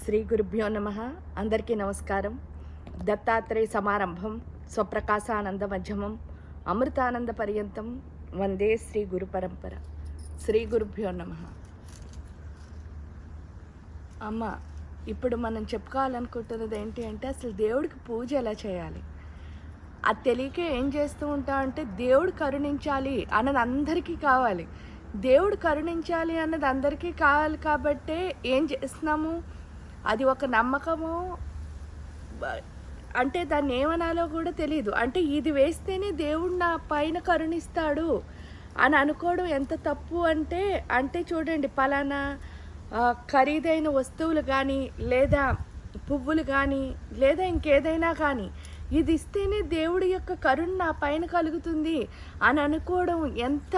శ్రీ గురుభ్యో నమ అందరికీ నమస్కారం దత్తాత్రేయ సమారంభం స్వప్రకాశానంద మధ్యమం అమృతానంద పర్యంతం వందే శ్రీ గురు పరంపర శ్రీ గురుభ్యో నమ అమ్మ ఇప్పుడు మనం చెప్పుకోవాలనుకుంటున్నది ఏంటి అంటే అసలు దేవుడికి పూజ ఎలా చేయాలి అది తెలియక ఏం చేస్తూ ఉంటాం అంటే దేవుడు కరుణించాలి అన్నది అందరికీ కావాలి దేవుడు కరుణించాలి అన్నది అందరికీ కావాలి కాబట్టే ఏం చేస్తున్నాము అది ఒక నమ్మకము బ- అంటే దాన్ని ఏమనాలో కూడా తెలియదు అంటే ఇది వేస్తేనే దేవుడు నా పైన కరుణిస్తాడు అని అనుకోవడం ఎంత తప్పు అంటే అంటే చూడండి పలానా ఆ, ఖరీదైన వస్తువులు కానీ లేదా పువ్వులు కానీ లేదా ఇంకేదైనా కానీ ఇది ఇస్తేనే దేవుడి యొక్క కరుణ నా పైన కలుగుతుంది అని అనుకోవడం ఎంత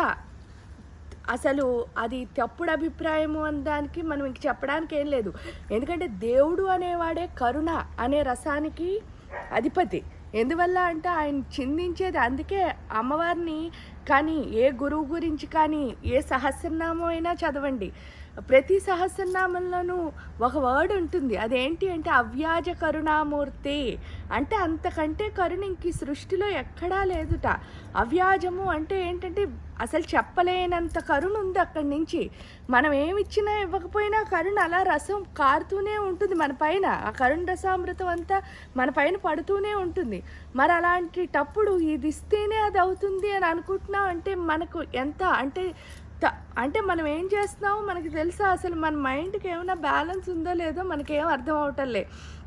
అసలు అది తప్పుడు అభిప్రాయము అనడానికి మనం ఇంక చెప్పడానికి ఏం లేదు ఎందుకంటే దేవుడు అనేవాడే కరుణ అనే రసానికి అధిపతి ఎందువల్ల అంటే ఆయన చిందించేది అందుకే అమ్మవారిని కానీ ఏ గురువు గురించి కానీ ఏ సహస్రనామం అయినా చదవండి ప్రతి సహస్రనామంలోనూ ఒక వర్డ్ ఉంటుంది అదేంటి అంటే అవ్యాజ కరుణామూర్తి అంటే అంతకంటే కరుణ ఇంక ఈ సృష్టిలో ఎక్కడా లేదుట అవ్యాజము అంటే ఏంటంటే అసలు చెప్పలేనంత కరుణ ఉంది అక్కడి నుంచి మనం ఏమి ఇచ్చినా ఇవ్వకపోయినా కరుణ అలా రసం కారుతూనే ఉంటుంది మన పైన ఆ కరుణ రసామృతం అంతా మన పైన పడుతూనే ఉంటుంది మరి అలాంటిటప్పుడు ఇది ఇస్తేనే అది అవుతుంది అని అనుకుంటున్నాం అంటే మనకు ఎంత అంటే త- అంటే మనం ఏం చేస్తున్నామో మనకి తెలుసా అసలు మన మైండ్కి ఏమైనా బ్యాలెన్స్ ఉందో లేదో మనకేం అర్థం అవటంలే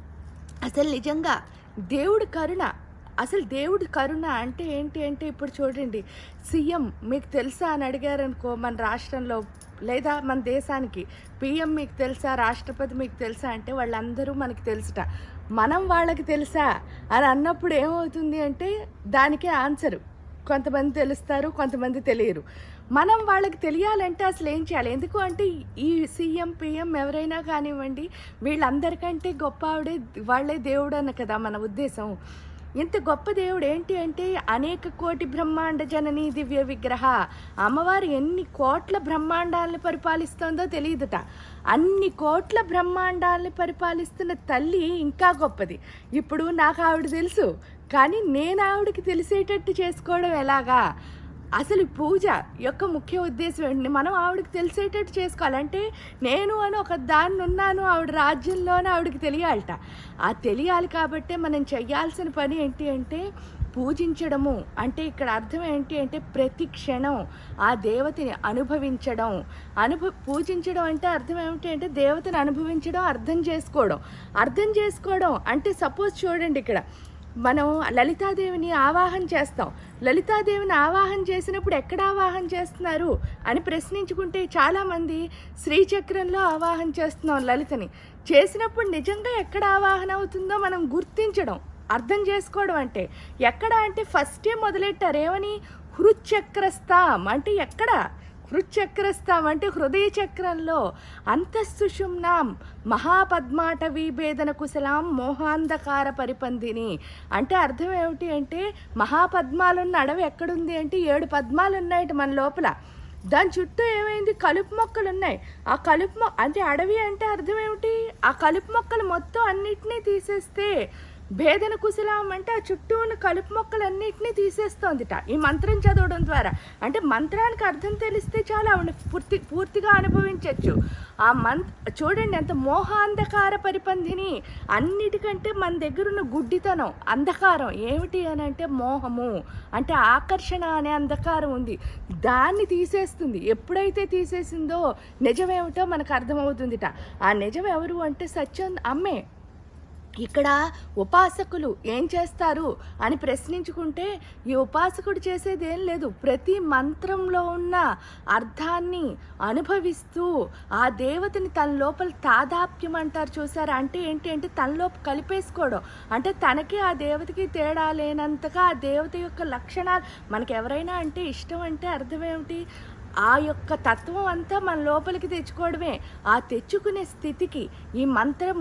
అసలు నిజంగా దేవుడి కరుణ అసలు దేవుడి కరుణ అంటే ఏంటి అంటే ఇప్పుడు చూడండి సీఎం మీకు తెలుసా అని అడిగారనుకో మన రాష్ట్రంలో లేదా మన దేశానికి పిఎం మీకు తెలుసా రాష్ట్రపతి మీకు తెలుసా అంటే వాళ్ళందరూ మనకి తెలుసుట మనం వాళ్ళకి తెలుసా అని అన్నప్పుడు ఏమవుతుంది అంటే దానికే ఆన్సరు కొంతమంది తెలుస్తారు కొంతమంది తెలియరు మనం వాళ్ళకి తెలియాలంటే అసలు ఏం చేయాలి ఎందుకు అంటే ఈ సీఎం పిఎం ఎవరైనా కానివ్వండి వీళ్ళందరికంటే గొప్ప ఆవిడే వాళ్ళే దేవుడు అన్న కదా మన ఉద్దేశం ఇంత గొప్ప దేవుడు ఏంటి అంటే అనేక కోటి బ్రహ్మాండ జనని దివ్య విగ్రహ అమ్మవారు ఎన్ని కోట్ల బ్రహ్మాండాలను పరిపాలిస్తుందో తెలియదుట అన్ని కోట్ల బ్రహ్మాండాలని పరిపాలిస్తున్న తల్లి ఇంకా గొప్పది ఇప్పుడు నాకు ఆవిడ తెలుసు కానీ నేను ఆవిడకి తెలిసేటట్టు చేసుకోవడం ఎలాగా అసలు ఈ పూజ యొక్క ముఖ్య ఉద్దేశం ఏంటి మనం ఆవిడకి తెలిసేటట్టు చేసుకోవాలంటే నేను అని ఒక దాన్ని ఉన్నాను ఆవిడ రాజ్యంలోనే ఆవిడకి తెలియాలట ఆ తెలియాలి కాబట్టే మనం చెయ్యాల్సిన పని ఏంటి అంటే పూజించడము అంటే ఇక్కడ అర్థం ఏంటి అంటే ప్రతి క్షణం ఆ దేవతని అనుభవించడం అనుభవ పూజించడం అంటే అర్థం ఏమిటి అంటే దేవతని అనుభవించడం అర్థం చేసుకోవడం అర్థం చేసుకోవడం అంటే సపోజ్ చూడండి ఇక్కడ మనం లలితాదేవిని ఆవాహన చేస్తాం లలితాదేవిని ఆవాహన చేసినప్పుడు ఎక్కడ ఆవాహన చేస్తున్నారు అని ప్రశ్నించుకుంటే చాలామంది శ్రీచక్రంలో ఆవాహన చేస్తున్నాం లలితని చేసినప్పుడు నిజంగా ఎక్కడ ఆవాహన అవుతుందో మనం గుర్తించడం అర్థం చేసుకోవడం అంటే ఎక్కడ అంటే ఫస్టే మొదలెట్టారు ఏమని హృచక్రస్థాం అంటే ఎక్కడ హృచక్రస్థాం అంటే హృదయ చక్రంలో అంతఃసుషుమ్నాం మహాపద్మాటవీ భేదన కుశలాం మోహాంధకార పరిపందిని అంటే అర్థం ఏమిటి అంటే మహాపద్మాలున్న అడవి ఎక్కడుంది అంటే ఏడు పద్మాలు ఉన్నాయట మన లోపల దాని చుట్టూ ఏమైంది కలుపు మొక్కలు ఉన్నాయి ఆ కలుపు మొ అంటే అడవి అంటే అర్థం ఏమిటి ఆ కలుపు మొక్కలు మొత్తం అన్నిటినీ తీసేస్తే భేదన కుశలం అంటే ఆ చుట్టూ ఉన్న కలుపు మొక్కలన్నిటినీ తీసేస్తోందిట ఈ మంత్రం చదవడం ద్వారా అంటే మంత్రానికి అర్థం తెలిస్తే చాలా ఆవిడ పూర్తి పూర్తిగా అనుభవించవచ్చు ఆ మంత్ చూడండి ఎంత మోహాంధకార పరిపంధిని అన్నిటికంటే మన దగ్గర ఉన్న గుడ్డితనం అంధకారం ఏమిటి అని అంటే మోహము అంటే ఆకర్షణ అనే అంధకారం ఉంది దాన్ని తీసేస్తుంది ఎప్పుడైతే తీసేసిందో నిజమేమిటో మనకు అర్థమవుతుందిట ఆ నిజం ఎవరు అంటే సత్యం అమ్మే ఇక్కడ ఉపాసకులు ఏం చేస్తారు అని ప్రశ్నించుకుంటే ఈ ఉపాసకుడు చేసేది ఏం లేదు ప్రతి మంత్రంలో ఉన్న అర్థాన్ని అనుభవిస్తూ ఆ దేవతని తన లోపల తాదాప్యం అంటారు చూసారా అంటే ఏంటి అంటే తనలో కలిపేసుకోవడం అంటే తనకి ఆ దేవతకి తేడా లేనంతగా ఆ దేవత యొక్క లక్షణాలు మనకి ఎవరైనా అంటే ఇష్టం అంటే అర్థం ఏమిటి ఆ యొక్క తత్వం అంతా మన లోపలికి తెచ్చుకోవడమే ఆ తెచ్చుకునే స్థితికి ఈ మంత్రము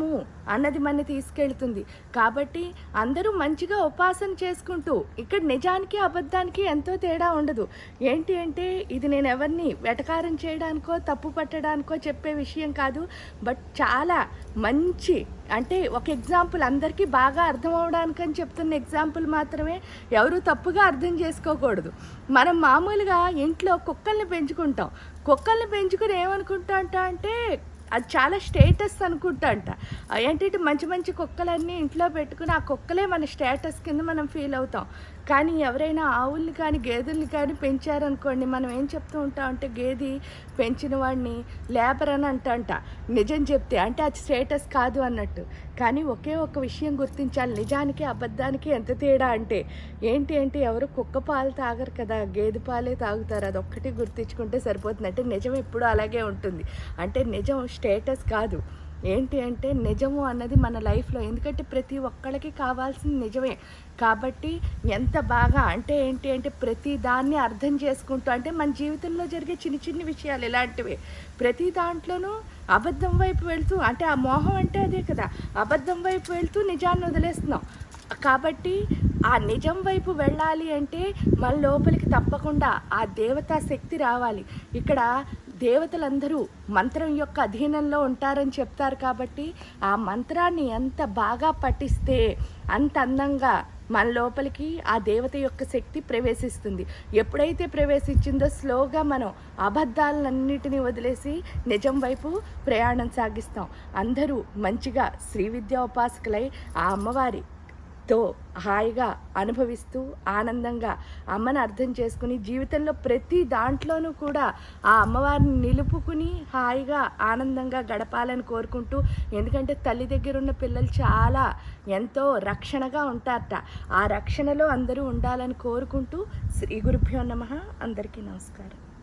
అన్నది మన తీసుకెళ్తుంది కాబట్టి అందరూ మంచిగా ఉపాసన చేసుకుంటూ ఇక్కడ నిజానికి అబద్ధానికి ఎంతో తేడా ఉండదు ఏంటి అంటే ఇది నేను ఎవరిని వెటకారం చేయడానికో తప్పు పట్టడానికో చెప్పే విషయం కాదు బట్ చాలా మంచి అంటే ఒక ఎగ్జాంపుల్ అందరికీ బాగా అర్థం అవడానికని చెప్తున్న ఎగ్జాంపుల్ మాత్రమే ఎవరు తప్పుగా అర్థం చేసుకోకూడదు మనం మామూలుగా ఇంట్లో కుక్కల్ని పెంచుకుంటాం కుక్కల్ని పెంచుకుని ఏమనుకుంటా అంట అంటే అది చాలా స్టేటస్ అనుకుంటా అంట ఏంటంటే మంచి మంచి కుక్కలన్నీ ఇంట్లో పెట్టుకుని ఆ కుక్కలే మన స్టేటస్ కింద మనం ఫీల్ అవుతాం కానీ ఎవరైనా ఆవుల్ని కానీ గేదెల్ని కానీ పెంచారనుకోండి మనం ఏం చెప్తూ ఉంటాం అంటే గేది పెంచిన వాడిని లేబర్ అని అంటంట నిజం చెప్తే అంటే అది స్టేటస్ కాదు అన్నట్టు కానీ ఒకే ఒక విషయం గుర్తించాలి నిజానికి అబద్ధానికి ఎంత తేడా అంటే ఏంటి అంటే ఎవరు కుక్క పాలు తాగరు కదా గేదె పాలే తాగుతారు అదొక్కటి గుర్తించుకుంటే సరిపోతుంది అంటే నిజం ఎప్పుడూ అలాగే ఉంటుంది అంటే నిజం స్టేటస్ కాదు ఏంటి అంటే నిజము అన్నది మన లైఫ్లో ఎందుకంటే ప్రతి ఒక్కళ్ళకి కావాల్సింది నిజమే కాబట్టి ఎంత బాగా అంటే ఏంటి అంటే ప్రతి దాన్ని అర్థం చేసుకుంటూ అంటే మన జీవితంలో జరిగే చిన్న చిన్న విషయాలు ఇలాంటివి ప్రతి దాంట్లోనూ అబద్ధం వైపు వెళ్తూ అంటే ఆ మోహం అంటే అదే కదా అబద్ధం వైపు వెళ్తూ నిజాన్ని వదిలేస్తున్నాం కాబట్టి ఆ నిజం వైపు వెళ్ళాలి అంటే మన లోపలికి తప్పకుండా ఆ దేవతా శక్తి రావాలి ఇక్కడ దేవతలందరూ మంత్రం యొక్క అధీనంలో ఉంటారని చెప్తారు కాబట్టి ఆ మంత్రాన్ని ఎంత బాగా పఠిస్తే అంత అందంగా మన లోపలికి ఆ దేవత యొక్క శక్తి ప్రవేశిస్తుంది ఎప్పుడైతే ప్రవేశించిందో స్లోగా మనం అబద్ధాలన్నిటినీ వదిలేసి నిజం వైపు ప్రయాణం సాగిస్తాం అందరూ మంచిగా శ్రీ విద్యా ఉపాసకులై ఆ అమ్మవారి తో హాయిగా అనుభవిస్తూ ఆనందంగా అమ్మని అర్థం చేసుకుని జీవితంలో ప్రతి దాంట్లోనూ కూడా ఆ అమ్మవారిని నిలుపుకుని హాయిగా ఆనందంగా గడపాలని కోరుకుంటూ ఎందుకంటే తల్లి దగ్గర ఉన్న పిల్లలు చాలా ఎంతో రక్షణగా ఉంటారట ఆ రక్షణలో అందరూ ఉండాలని కోరుకుంటూ శ్రీ గురుభ్యో నమ అందరికీ నమస్కారం